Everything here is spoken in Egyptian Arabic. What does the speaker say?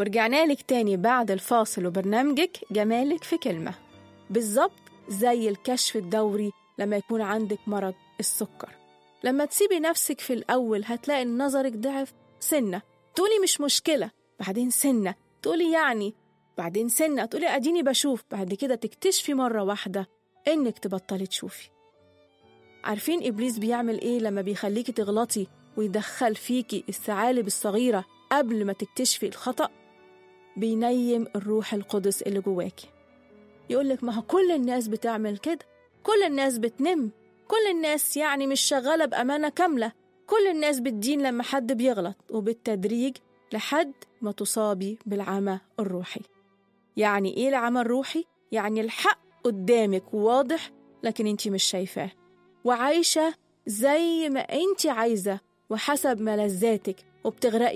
ورجعنا لك تاني بعد الفاصل وبرنامجك جمالك في كلمة بالظبط زي الكشف الدوري لما يكون عندك مرض السكر لما تسيبي نفسك في الأول هتلاقي إن نظرك ضعف سنة تقولي مش مشكلة بعدين سنة تقولي يعني بعدين سنة تقولي أديني بشوف بعد كده تكتشفي مرة واحدة إنك تبطلي تشوفي عارفين إبليس بيعمل إيه لما بيخليكي تغلطي ويدخل فيكي الثعالب الصغيرة قبل ما تكتشفي الخطأ بينيم الروح القدس اللي جواكي يقولك ما هو كل الناس بتعمل كده كل الناس بتنم كل الناس يعني مش شغالة بأمانة كاملة كل الناس بتدين لما حد بيغلط وبالتدريج لحد ما تصابي بالعمى الروحي يعني إيه العمى الروحي؟ يعني الحق قدامك واضح لكن انت مش شايفاه وعايشة زي ما انت عايزة وحسب ملذاتك وبتغرقي